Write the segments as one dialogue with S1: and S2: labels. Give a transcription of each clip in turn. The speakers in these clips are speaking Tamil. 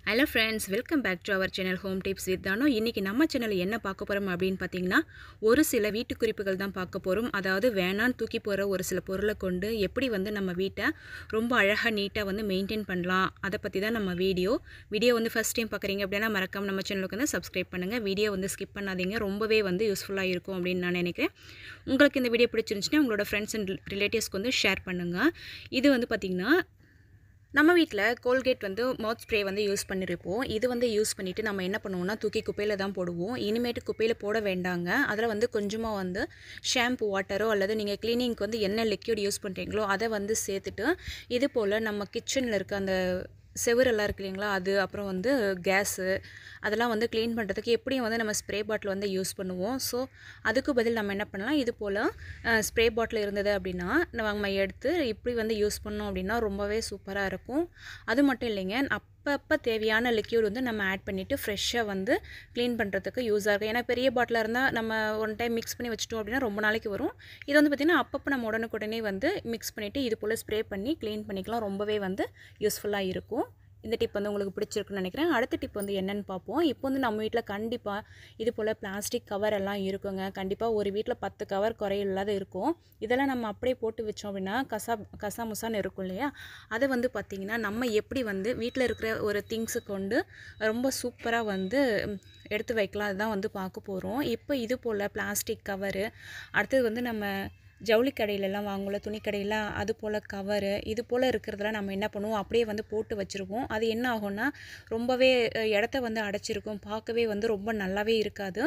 S1: hello friends welcome back to our channel home tips with தானோ இன்றைக்கி நம்ம சேனலில் என்ன பார்க்க போகிறோம் அப்படின்னு பார்த்தீங்கன்னா ஒரு சில வீட்டு குறிப்புகள் தான் பார்க்க போகிறோம் அதாவது வேணான்னு தூக்கி போகிற ஒரு சில பொருளை கொண்டு எப்படி வந்து நம்ம வீட்டை ரொம்ப அழகாக நீட்டாக வந்து மெயின்டைன் பண்ணலாம் அதை பற்றி தான் நம்ம வீடியோ வீடியோ வந்து ஃபஸ்ட் டைம் பார்க்குறீங்க அப்படின்னா மறக்காம நம்ம சேனலுக்கு வந்து சப்ஸ்கிரைப் பண்ணுங்கள் வீடியோ வந்து ஸ்கிப் பண்ணாதீங்க ரொம்பவே வந்து யூஸ்ஃபுல்லாக இருக்கும் அப்படின்னு நான் நினைக்கிறேன் உங்களுக்கு இந்த வீடியோ பிடிச்சிருந்துச்சுன்னா உங்களோட ஃப்ரெண்ட்ஸ் அண்ட் ரிலேட்டிவ்ஸ்க்கு வந்து ஷேர் பண்ணுங்கள் இது வந்து பார்த்திங்கன்னா நம்ம வீட்டில் கோல்கேட் வந்து மவுத் ஸ்ப்ரே வந்து யூஸ் பண்ணியிருப்போம் இது வந்து யூஸ் பண்ணிவிட்டு நம்ம என்ன பண்ணுவோம்னா தூக்கி குப்பையில் தான் போடுவோம் இனிமேட்டு குப்பையில் போட வேண்டாங்க அதில் வந்து கொஞ்சமாக வந்து ஷாம்பு வாட்டரோ அல்லது நீங்கள் க்ளீனிங்க்கு வந்து என்ன லிக்யூட் யூஸ் பண்ணுறீங்களோ அதை வந்து சேர்த்துட்டு இது போல் நம்ம கிச்சனில் இருக்க அந்த செவரெல்லாம் இருக்கு இல்லைங்களா அது அப்புறம் வந்து கேஸு அதெல்லாம் வந்து க்ளீன் பண்ணுறதுக்கு எப்படியும் வந்து நம்ம ஸ்ப்ரே பாட்டில் வந்து யூஸ் பண்ணுவோம் ஸோ அதுக்கு பதில் நம்ம என்ன பண்ணலாம் இது போல் ஸ்ப்ரே பாட்டில் இருந்தது அப்படின்னா நம்ம எடுத்து இப்படி வந்து யூஸ் பண்ணோம் அப்படின்னா ரொம்பவே சூப்பராக இருக்கும் அது மட்டும் இல்லைங்க அப்பப்போ தேவையான லிக்யூட் வந்து நம்ம ஆட் பண்ணிவிட்டு ஃப்ரெஷ்ஷாக வந்து க்ளீன் பண்ணுறதுக்கு யூஸாக இருக்கும் ஏன்னா பெரிய பாட்டிலாக இருந்தால் நம்ம ஒன் டைம் மிக்ஸ் பண்ணி வச்சிட்டோம் அப்படின்னா ரொம்ப நாளைக்கு வரும் இது வந்து பார்த்திங்கன்னா அப்பப்போ நம்ம உடனுக்குடனே வந்து மிக்ஸ் பண்ணிவிட்டு இது போல் ஸ்ப்ரே பண்ணி க்ளீன் பண்ணிக்கலாம் ரொம்பவே வந்து யூஸ்ஃபுல்லாக இருக்கும் இந்த டிப் வந்து உங்களுக்கு பிடிச்சிருக்குன்னு நினைக்கிறேன் அடுத்த டிப் வந்து என்னென்னு பார்ப்போம் இப்போ வந்து நம்ம வீட்டில் கண்டிப்பாக இது போல் பிளாஸ்டிக் கவர் எல்லாம் இருக்குங்க கண்டிப்பாக ஒரு வீட்டில் பத்து கவர் குறையில்லாத இருக்கும் இதெல்லாம் நம்ம அப்படியே போட்டு வச்சோம் அப்படின்னா கசா கசா முசான்னு இருக்கும் இல்லையா அதை வந்து பார்த்திங்கன்னா நம்ம எப்படி வந்து வீட்டில் இருக்கிற ஒரு திங்ஸு கொண்டு ரொம்ப சூப்பராக வந்து எடுத்து வைக்கலாம் அதுதான் வந்து பார்க்க போகிறோம் இப்போ இது போல் பிளாஸ்டிக் கவரு அடுத்தது வந்து நம்ம ஜவுளி கடையிலலாம் வாங்குவோம்ல துணி கடையில் அது போல் கவரு இது போல் இருக்கிறதெல்லாம் நம்ம என்ன பண்ணுவோம் அப்படியே வந்து போட்டு வச்சுருவோம் அது என்ன ஆகும்னா ரொம்பவே இடத்த வந்து அடைச்சிருக்கும் பார்க்கவே வந்து ரொம்ப நல்லாவே இருக்காது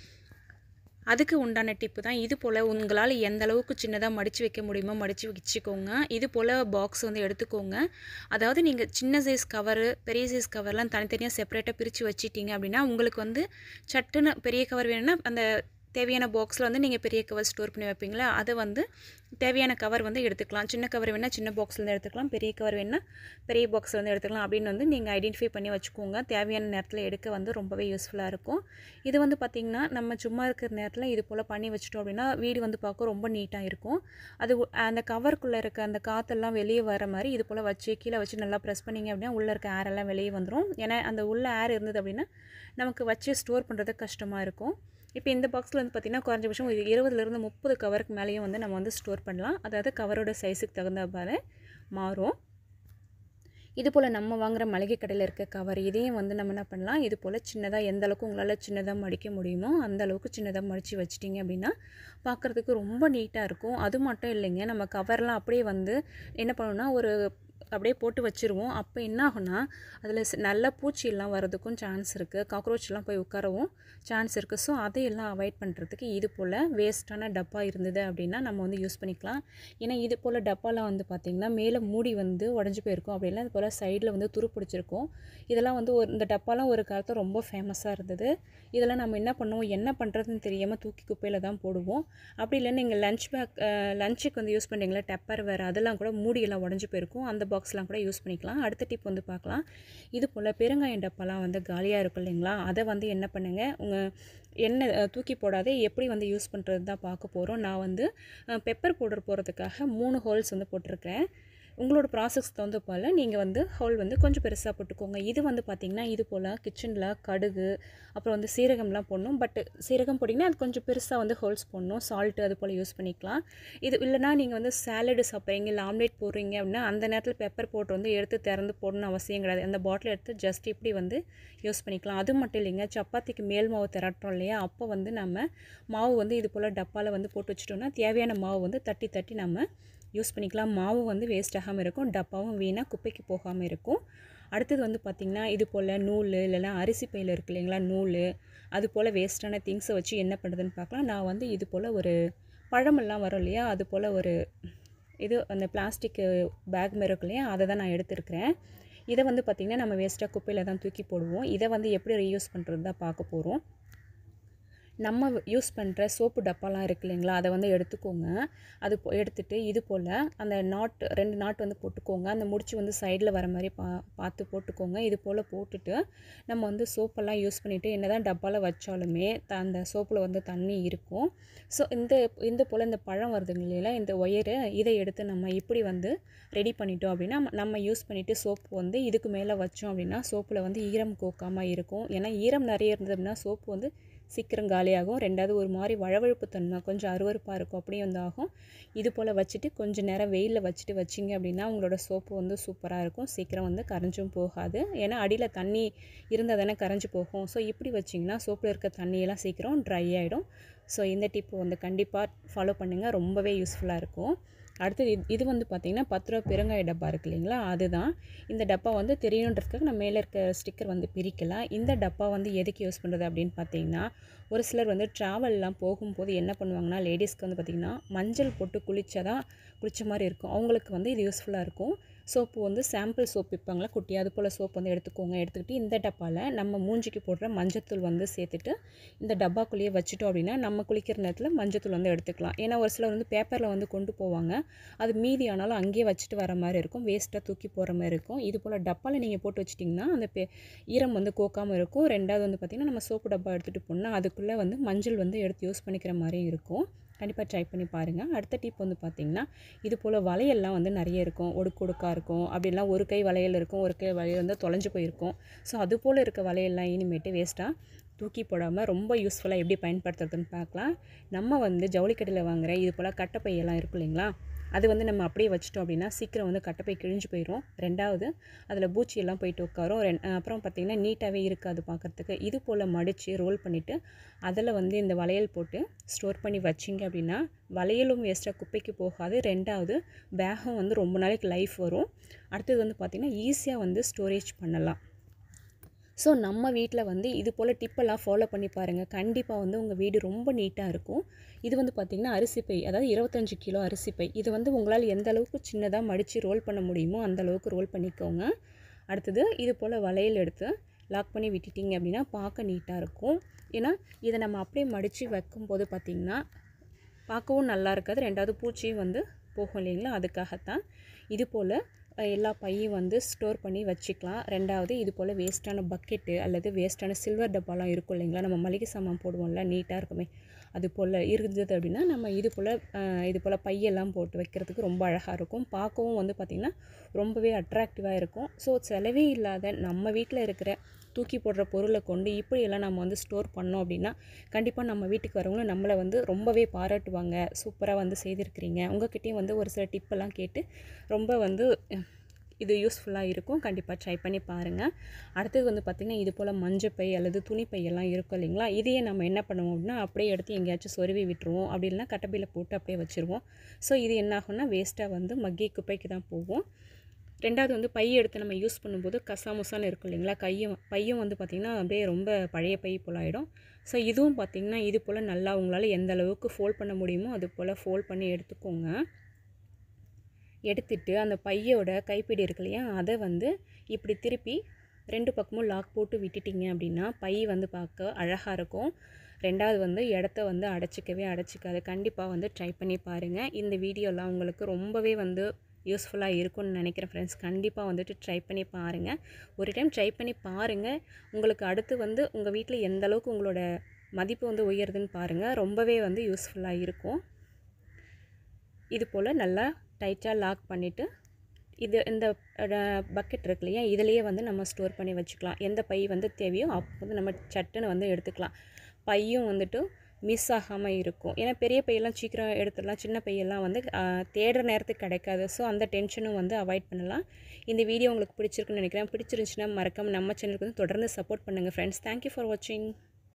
S1: அதுக்கு உண்டான டிப்பு தான் இது போல் உங்களால் எந்த அளவுக்கு சின்னதாக மடித்து வைக்க முடியுமோ மடித்து வச்சுக்கோங்க இது போல் பாக்ஸ் வந்து எடுத்துக்கோங்க அதாவது நீங்கள் சின்ன சைஸ் கவரு பெரிய சைஸ் கவர்லாம் தனித்தனியாக செப்பரேட்டாக பிரித்து வச்சிட்டிங்க அப்படின்னா உங்களுக்கு வந்து சட்டுன்னு பெரிய கவர் வேணும்னா அந்த தேவையான பாக்ஸில் வந்து நீங்கள் பெரிய கவர் ஸ்டோர் பண்ணி வைப்பீங்களா அதை வந்து தேவையான கவர் வந்து எடுத்துக்கலாம் சின்ன கவர் வேணால் சின்ன பாக்ஸ்லேருந்து எடுத்துக்கலாம் பெரிய கவர் வேணால் பெரிய பாக்ஸில் வந்து எடுத்துக்கலாம் அப்படின்னு வந்து நீங்கள் ஐடென்டிஃபை பண்ணி வச்சுக்கோங்க தேவையான நேரத்தில் எடுக்க வந்து ரொம்பவே யூஸ்ஃபுல்லாக இருக்கும் இது வந்து பார்த்திங்கன்னா நம்ம சும்மா இருக்கிற நேரத்தில் இது போல் பண்ணி வச்சிட்டோம் அப்படின்னா வீடு வந்து பார்க்க ரொம்ப நீட்டாக இருக்கும் அது அந்த கவருக்குள்ளே இருக்க அந்த காற்றெல்லாம் வெளியே வர மாதிரி இது போல் வச்சு கீழே வச்சு நல்லா ப்ரெஸ் பண்ணிங்க அப்படின்னா உள்ளே இருக்க ஏரெல்லாம் வெளியே வந்துடும் ஏன்னா அந்த உள்ள ஏர் இருந்தது அப்படின்னா நமக்கு வச்சு ஸ்டோர் பண்ணுறது கஷ்டமாக இருக்கும் இப்போ இந்த பாக்ஸில் வந்து பார்த்திங்கன்னா குறைஞ்சபட்சம் ஒரு இருபதுலேருந்து முப்பது கவருக்கு மேலேயும் வந்து நம்ம வந்து ஸ்டோர் பண்ணலாம் அதாவது கவரோட சைஸுக்கு தகுந்த மாதிரி மாறும் இது போல் நம்ம வாங்குகிற மளிகை கடையில் இருக்க கவர் இதையும் வந்து நம்ம என்ன பண்ணலாம் இது போல் சின்னதாக எந்த அளவுக்கு உங்களால் சின்னதாக மடிக்க முடியுமோ அந்த அளவுக்கு சின்னதாக மடித்து வச்சிட்டிங்க அப்படின்னா பார்க்குறதுக்கு ரொம்ப நீட்டாக இருக்கும் அது மட்டும் இல்லைங்க நம்ம கவர்லாம் அப்படியே வந்து என்ன பண்ணணும்னா ஒரு அப்படியே போட்டு வச்சுருவோம் அப்போ என்ன ஆகும்னா அதில் நல்ல பூச்சியெல்லாம் வரதுக்கும் சான்ஸ் இருக்குது காக்ரோச்லாம் போய் உட்காரவும் சான்ஸ் இருக்குது ஸோ அதையெல்லாம் அவாய்ட் பண்ணுறதுக்கு இது போல் வேஸ்ட்டான டப்பா இருந்தது அப்படின்னா நம்ம வந்து யூஸ் பண்ணிக்கலாம் ஏன்னா இது போல் டப்பாலாம் வந்து பார்த்திங்கன்னா மேலே மூடி வந்து உடஞ்சி போயிருக்கும் அப்படின்னா இது போல் சைடில் வந்து துரு பிடிச்சிருக்கும் இதெல்லாம் வந்து ஒரு இந்த டப்பாலாம் ஒரு காலத்தில் ரொம்ப ஃபேமஸாக இருந்தது இதெல்லாம் நம்ம என்ன பண்ணுவோம் என்ன பண்ணுறதுன்னு தெரியாமல் தூக்கி குப்பையில் தான் போடுவோம் அப்படி இல்லைன்னா நீங்கள் லஞ்ச் பேக் லஞ்சுக்கு வந்து யூஸ் பண்ணுறீங்களா டப்பர் வேறு அதெல்லாம் கூட மூடியெல்லாம் உடஞ்சி போயிருக்கும் அந்த பாக்ஸ்லாம் கூட யூஸ் பண்ணிக்கலாம் அடுத்த டிப் வந்து பார்க்கலாம் இது போல் பெருங்காயம் டப்பாலாம் வந்து காலியாக இருக்கும் இல்லைங்களா அதை வந்து என்ன பண்ணுங்கள் உங்கள் எண்ணெய் தூக்கி போடாதே எப்படி வந்து யூஸ் பண்ணுறது தான் பார்க்க போகிறோம் நான் வந்து பெப்பர் பவுடர் போடுறதுக்காக மூணு ஹோல்ஸ் வந்து போட்டிருக்கேன் உங்களோட ப்ராசஸ் தகுந்த போல் நீங்கள் வந்து ஹோல் வந்து கொஞ்சம் பெருசாக போட்டுக்கோங்க இது வந்து பார்த்திங்கன்னா இது போல் கிச்சனில் கடுகு அப்புறம் வந்து சீரகம்லாம் போடணும் பட் சீரகம் போட்டிங்கன்னா அது கொஞ்சம் பெருசாக வந்து ஹோல்ஸ் போடணும் சால்ட்டு அது போல் யூஸ் பண்ணிக்கலாம் இது இல்லைனா நீங்கள் வந்து சாலடு சாப்பிட்றீங்க இல்லை ஆம்லேட் போடுறீங்க அப்படின்னா அந்த நேரத்தில் பெப்பர் போட்டு வந்து எடுத்து திறந்து போடணும்னு அவசியம் கிடையாது அந்த பாட்டில் எடுத்து ஜஸ்ட் இப்படி வந்து யூஸ் பண்ணிக்கலாம் அது மட்டும் இல்லைங்க சப்பாத்திக்கு மேல் மாவு திரட்டுறோம் இல்லையா அப்போ வந்து நம்ம மாவு வந்து இது போல் டப்பாவில் வந்து போட்டு வச்சுட்டோம்னா தேவையான மாவு வந்து தட்டி தட்டி நம்ம யூஸ் பண்ணிக்கலாம் மாவு வந்து வேஸ்ட் ஆகாமல் இருக்கும் டப்பாவும் வீணாக குப்பைக்கு போகாமல் இருக்கும் அடுத்தது வந்து பார்த்திங்கன்னா இது போல் நூல் இல்லைனா அரிசி பையில் இருக்கு இல்லைங்களா நூல் அது போல் வேஸ்ட்டான திங்ஸை வச்சு என்ன பண்ணுறதுன்னு பார்க்கலாம் நான் வந்து இது போல் ஒரு பழமெல்லாம் வரும் இல்லையா அது போல் ஒரு இது அந்த பிளாஸ்டிக்கு பேக் மாதிரி இருக்கு இல்லையா அதை தான் நான் எடுத்துருக்கிறேன் இதை வந்து பார்த்திங்கன்னா நம்ம வேஸ்ட்டாக குப்பையில் தான் தூக்கி போடுவோம் இதை வந்து எப்படி ரீயூஸ் பண்ணுறது தான் பார்க்க போகிறோம் நம்ம யூஸ் பண்ணுற சோப்பு டப்பாலாம் இருக்கு இல்லைங்களா அதை வந்து எடுத்துக்கோங்க அது போ- எடுத்துட்டு இது போல் அந்த நாட் ரெண்டு நாட் வந்து போட்டுக்கோங்க அந்த முடிச்சு வந்து சைடில் வர மாதிரி பா பார்த்து போட்டுக்கோங்க இது போல் போட்டுட்டு நம்ம வந்து சோப்பெல்லாம் யூஸ் பண்ணிவிட்டு என்ன தான் டப்பாவில் வச்சாலுமே த அந்த சோப்பில் வந்து தண்ணி இருக்கும் ஸோ இந்த இந்த போல் இந்த பழம் வருதுங்க இல்லைங்களா இந்த ஒயரு இதை எடுத்து நம்ம இப்படி வந்து ரெடி பண்ணிட்டோம் அப்படின்னா நம்ம- நம்ம யூஸ் பண்ணிவிட்டு சோப்பு வந்து இதுக்கு மேலே வச்சோம் அப்படின்னா சோப்பில் வந்து ஈரம் கோக்காமல் இருக்கும் ஏன்னா ஈரம் நிறைய இருந்தது அப்படின்னா சோப்பு வந்து சீக்கிரம் காலியாகும் ரெண்டாவது ஒரு மாதிரி வழவழுப்பு தன்மை கொஞ்சம் அருவருப்பாக இருக்கும் அப்படியே வந்து ஆகும் இது போல் வச்சுட்டு கொஞ்சம் நேரம் வெயிலில் வச்சுட்டு வச்சிங்க அப்படின்னா உங்களோட சோப்பு வந்து சூப்பராக இருக்கும் சீக்கிரம் வந்து கரைஞ்சும் போகாது ஏன்னா அடியில் தண்ணி இருந்தால் தானே கரைஞ்சு போகும் ஸோ இப்படி வச்சிங்கன்னா சோப்பில் இருக்க தண்ணியெல்லாம் சீக்கிரம் ட்ரை ஆகிடும் ஸோ இந்த டிப்பு வந்து கண்டிப்பாக ஃபாலோ பண்ணுங்கள் ரொம்பவே யூஸ்ஃபுல்லாக இருக்கும் அடுத்தது இது- இது வந்து பார்த்திங்கன்னா பத்து ரூபா பெருங்காய டப்பா இருக்கு இல்லைங்களா அதுதான் இந்த டப்பா வந்து தெரியணுன்றதுக்காக நான் மேலே இருக்க ஸ்டிக்கர் வந்து பிரிக்கலாம் இந்த டப்பா வந்து எதுக்கு யூஸ் பண்ணுறது அப்படின்னு பார்த்தீங்கன்னா ஒரு சிலர் வந்து ட்ராவல்லாம் போகும்போது என்ன பண்ணுவாங்கன்னா லேடிஸ்க்கு வந்து பார்த்திங்கன்னா மஞ்சள் போட்டு குளிச்சா தான் குளிச்ச மாதிரி இருக்கும் அவங்களுக்கு வந்து இது யூஸ்ஃபுல்லாக இருக்கும் சோப்பு வந்து சாம்பிள் சோப் விற்பாங்களா குட்டி அது போல் சோப் வந்து எடுத்துக்கோங்க எடுத்துக்கிட்டு இந்த டப்பாவில் நம்ம மூஞ்சிக்கு போடுற மஞ்சத்தூள் வந்து சேர்த்துட்டு இந்த டப்பாக்குள்ளேயே வச்சுட்டோம் அப்படின்னா நம்ம குளிக்கிற நேரத்தில் மஞ்சத்தூள் வந்து எடுத்துக்கலாம் ஏன்னா ஒரு சிலர் வந்து பேப்பரில் வந்து கொண்டு போவாங்க அது மீதி ஆனாலும் அங்கேயே வச்சுட்டு வர மாதிரி இருக்கும் வேஸ்ட்டாக தூக்கி போகிற மாதிரி இருக்கும் இது போல் டப்பாவில் நீங்கள் போட்டு வச்சிட்டிங்கன்னா அந்த பே ஈரம் வந்து கோக்காமல் இருக்கும் ரெண்டாவது வந்து பார்த்திங்கன்னா நம்ம சோப்பு டப்பா எடுத்துகிட்டு போனால் அதுக்குள்ளே வந்து மஞ்சள் வந்து எடுத்து யூஸ் பண்ணிக்கிற மாதிரி இருக்கும் கண்டிப்பாக ட்ரை பண்ணி பாருங்கள் அடுத்த டிப் வந்து பார்த்திங்கன்னா இது போல் வளையல்லாம் வந்து நிறைய இருக்கும் ஒடுக்கு ஒடுக்காக இருக்கும் அப்படிலாம் ஒரு கை வளையல் இருக்கும் ஒரு கை வளையல் வந்து தொலைஞ்சு போயிருக்கும் ஸோ அது போல் இருக்க வளையல்லாம் இனிமேட்டு வேஸ்ட்டாக தூக்கி போடாமல் ரொம்ப யூஸ்ஃபுல்லாக எப்படி பயன்படுத்துறதுன்னு பார்க்கலாம் நம்ம வந்து ஜவுளிக்கடையில் வாங்குற இது போல் கட்டைப்பையெல்லாம் இருக்கும் இல்லைங்களா அது வந்து நம்ம அப்படியே வச்சிட்டோம் அப்படின்னா சீக்கிரம் வந்து கட்டைப்பை கிழிஞ்சு போயிடும் ரெண்டாவது அதில் பூச்சி எல்லாம் போயிட்டு உட்காரும் ரெண் அப்புறம் பார்த்திங்கன்னா நீட்டாகவே இருக்காது பார்க்குறதுக்கு இது போல் மடித்து ரோல் பண்ணிவிட்டு அதில் வந்து இந்த வளையல் போட்டு ஸ்டோர் பண்ணி வச்சிங்க அப்படின்னா வளையலும் வேஸ்ட்டாக குப்பைக்கு போகாது ரெண்டாவது பேகும் வந்து ரொம்ப நாளைக்கு லைஃப் வரும் அடுத்தது வந்து பார்த்திங்கன்னா ஈஸியாக வந்து ஸ்டோரேஜ் பண்ணலாம் ஸோ நம்ம வீட்டில் வந்து இது போல் டிப்பெல்லாம் ஃபாலோ பண்ணி பாருங்கள் கண்டிப்பாக வந்து உங்கள் வீடு ரொம்ப நீட்டாக இருக்கும் இது வந்து பார்த்திங்கன்னா அரிசி பை அதாவது இருபத்தஞ்சு கிலோ அரிசி பை இது வந்து உங்களால் எந்த அளவுக்கு சின்னதாக மடித்து ரோல் பண்ண முடியுமோ அந்த அளவுக்கு ரோல் பண்ணிக்கோங்க அடுத்தது இது போல் வளையல் எடுத்து லாக் பண்ணி விட்டுட்டிங்க அப்படின்னா பார்க்க நீட்டாக இருக்கும் ஏன்னா இதை நம்ம அப்படியே மடித்து வைக்கும்போது பார்த்திங்கன்னா பார்க்கவும் நல்லா இருக்காது ரெண்டாவது பூச்சியும் வந்து போகும் இல்லைங்களா அதுக்காகத்தான் இது போல் அஹ், எல்லா பையும் வந்து ஸ்டோர் பண்ணி வச்சுக்கலாம் ரெண்டாவது இது போல் வேஸ்ட்டான பக்கெட்டு அல்லது வேஸ்ட்டான சில்வர் டப்பாலாம் இருக்கும் இல்லைங்களா நம்ம மளிகை சாமான் போடுவோம்ல நீட்டாக இருக்குமே அது போல் இருந்தது அப்படின்னா நம்ம இது போல் அஹ், இது போல் பையெல்லாம் போட்டு வைக்கிறதுக்கு ரொம்ப அழகாக இருக்கும் பார்க்கவும் வந்து பார்த்திங்கன்னா ரொம்பவே அட்ராக்டிவாக இருக்கும் ஸோ செலவே இல்லாத நம்ம வீட்டில் இருக்கிற தூக்கி போடுற பொருளை கொண்டு இப்படியெல்லாம் நம்ம வந்து ஸ்டோர் பண்ணோம் அப்படின்னா கண்டிப்பாக நம்ம வீட்டுக்கு வரவங்களும் நம்மளை வந்து ரொம்பவே பாராட்டுவாங்க சூப்பராக வந்து செய்திருக்கிறீங்க உங்ககிட்டயும் வந்து ஒரு சில டிப்பெல்லாம் கேட்டு ரொம்ப வந்து அஹ், இது யூஸ்ஃபுல்லாக இருக்கும் கண்டிப்பாக ட்ரை பண்ணி பாருங்கள் அடுத்தது வந்து பார்த்திங்கன்னா இது போல் மஞ்சப்பை அல்லது துணிப்பை எல்லாம் இருக்கும் இல்லைங்களா இதையே நம்ம என்ன பண்ணுவோம் அப்படின்னா அப்படியே எடுத்து எங்கேயாச்சும் சொருவி விட்டுருவோம் அப்படி இல்லைன்னா கட்டப்பையில் போட்டு அப்படியே வச்சுருவோம் ஸோ இது என்ன ஆகும்னா வேஸ்ட்டாக வந்து மக்கி குப்பைக்கு தான் போகும் ரெண்டாவது வந்து பை எடுத்து நம்ம யூஸ் பண்ணும்போது கசாமுசான்னு இருக்கும் இல்லைங்களா கையும் பையும் வந்து பார்த்திங்கன்னா அப்படியே ரொம்ப பழைய பை போல் ஆகிடும் ஸோ இதுவும் பார்த்திங்கன்னா இது போல் நல்லா உங்களால் எந்த அளவுக்கு ஃபோல்ட் பண்ண முடியுமோ அது போல் ஃபோல்ட் பண்ணி எடுத்துக்கோங்க எடுத்துட்டு அந்த பையோட கைப்பிடி இருக்கு இல்லையா அதை வந்து இப்படி திருப்பி ரெண்டு பக்கமும் லாக் போட்டு விட்டுட்டிங்க அப்படின்னா பை வந்து பார்க்க அழகாக இருக்கும் ரெண்டாவது வந்து இடத்த வந்து அடைச்சிக்கவே அடைச்சிக்காது கண்டிப்பாக வந்து ட்ரை பண்ணி பாருங்கள் இந்த வீடியோலாம் உங்களுக்கு ரொம்பவே வந்து யூஸ்ஃபுல்லாக இருக்கும்னு நினைக்கிறேன் ஃப்ரெண்ட்ஸ் கண்டிப்பாக வந்துட்டு ட்ரை பண்ணி பாருங்கள் ஒரு டைம் ட்ரை பண்ணி பாருங்கள் உங்களுக்கு அடுத்து வந்து உங்கள் வீட்டில் எந்த அளவுக்கு உங்களோட மதிப்பு வந்து உயருதுன்னு பாருங்கள் ரொம்பவே வந்து யூஸ்ஃபுல்லாக இருக்கும் இது போல் நல்லா டைட்டாக லாக் பண்ணிவிட்டு இது இந்த பக்கெட் இருக்கு இல்லையா இதுலேயே வந்து நம்ம ஸ்டோர் பண்ணி வச்சுக்கலாம் எந்த பை வந்து தேவையோ அப்போ வந்து நம்ம சட்டுன்னு வந்து எடுத்துக்கலாம் பையும் வந்துட்டு மிஸ் ஆகாமல் இருக்கும் ஏன்னா பெரிய பையெல்லாம் சீக்கிரம் எடுத்துடலாம் சின்ன பையெல்லாம் வந்து ஆஹ், தேடுற நேரத்துக்கு கிடைக்காது ஸோ அந்த டென்ஷனும் வந்து அவாய்ட் பண்ணலாம் இந்த வீடியோ உங்களுக்கு பிடிச்சிருக்குன்னு நினைக்கிறேன் பிடிச்சிருந்துச்சுன்னா மறக்காம நம்ம சேனலுக்கு வந்து தொடர்ந்து சப்போர்ட் பண்ணுங்கள் ஃப்ரெண்ட்ஸ் தேங்க்யூ ஃபார் வாட்சிங்